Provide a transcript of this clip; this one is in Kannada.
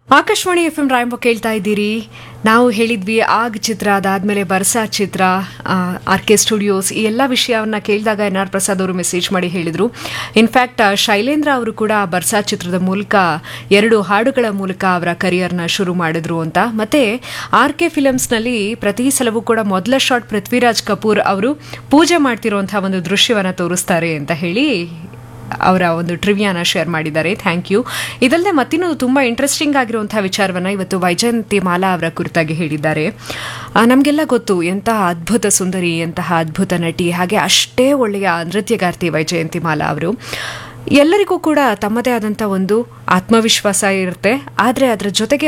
ಆಕಾಶವಾಣಿ ಎಫ್ ಎಂ ರಾಯಂಬ ಕೇಳ್ತಾ ಇದ್ದೀರಿ ನಾವು ಹೇಳಿದ್ವಿ ಆಗ್ ಚಿತ್ರ ಅದಾದ್ಮೇಲೆ ಬರ್ಸಾ ಚಿತ್ರ ಆರ್ ಕೆ ಸ್ಟುಡಿಯೋಸ್ ಈ ಎಲ್ಲ ವಿಷಯವನ್ನ ಕೇಳಿದಾಗ ಎನ್ ಆರ್ ಪ್ರಸಾದ್ ಅವರು ಮೆಸೇಜ್ ಮಾಡಿ ಹೇಳಿದ್ರು ಇನ್ಫ್ಯಾಕ್ಟ್ ಶೈಲೇಂದ್ರ ಅವರು ಕೂಡ ಬರ್ಸಾ ಚಿತ್ರದ ಮೂಲಕ ಎರಡು ಹಾಡುಗಳ ಮೂಲಕ ಅವರ ಕರಿಯರ್ನ ಶುರು ಮಾಡಿದ್ರು ಅಂತ ಮತ್ತೆ ಆರ್ ಕೆ ಫಿಲಮ್ಸ್ನಲ್ಲಿ ಪ್ರತಿ ಸಲವೂ ಕೂಡ ಮೊದಲ ಶಾಟ್ ಪೃಥ್ವಿರಾಜ್ ಕಪೂರ್ ಅವರು ಪೂಜೆ ಮಾಡ್ತಿರುವಂತಹ ಒಂದು ದೃಶ್ಯವನ್ನ ತೋರಿಸ್ತಾರೆ ಅಂತ ಹೇಳಿ ಅವರ ಒಂದು ಟ್ರಿವಿಯಾನ ಶೇರ್ ಮಾಡಿದ್ದಾರೆ ಥ್ಯಾಂಕ್ ಯು ಇದಲ್ಲದೆ ಮತ್ತಿನ್ನೂ ತುಂಬ ಇಂಟ್ರೆಸ್ಟಿಂಗ್ ಆಗಿರುವಂತಹ ವಿಚಾರವನ್ನು ಇವತ್ತು ವೈಜಯಂತಿ ಮಾಲಾ ಅವರ ಕುರಿತಾಗಿ ಹೇಳಿದ್ದಾರೆ ಆ, ನಮಗೆಲ್ಲ ಗೊತ್ತು ಎಂತಹ ಅದ್ಭುತ ಸುಂದರಿ ಎಂತಹ ಅದ್ಭುತ ನಟಿ ಹಾಗೆ ಅಷ್ಟೇ ಒಳ್ಳೆಯ ನೃತ್ಯಗಾರ್ತಿ ವೈಜಯಂತಿ ಮಾಲಾ ಅವರು ಎಲ್ಲರಿಗೂ ಕೂಡ ತಮ್ಮದೇ ಆದಂಥ ಒಂದು ಆತ್ಮವಿಶ್ವಾಸ ಇರುತ್ತೆ ಆದರೆ ಅದರ ಜೊತೆಗೆ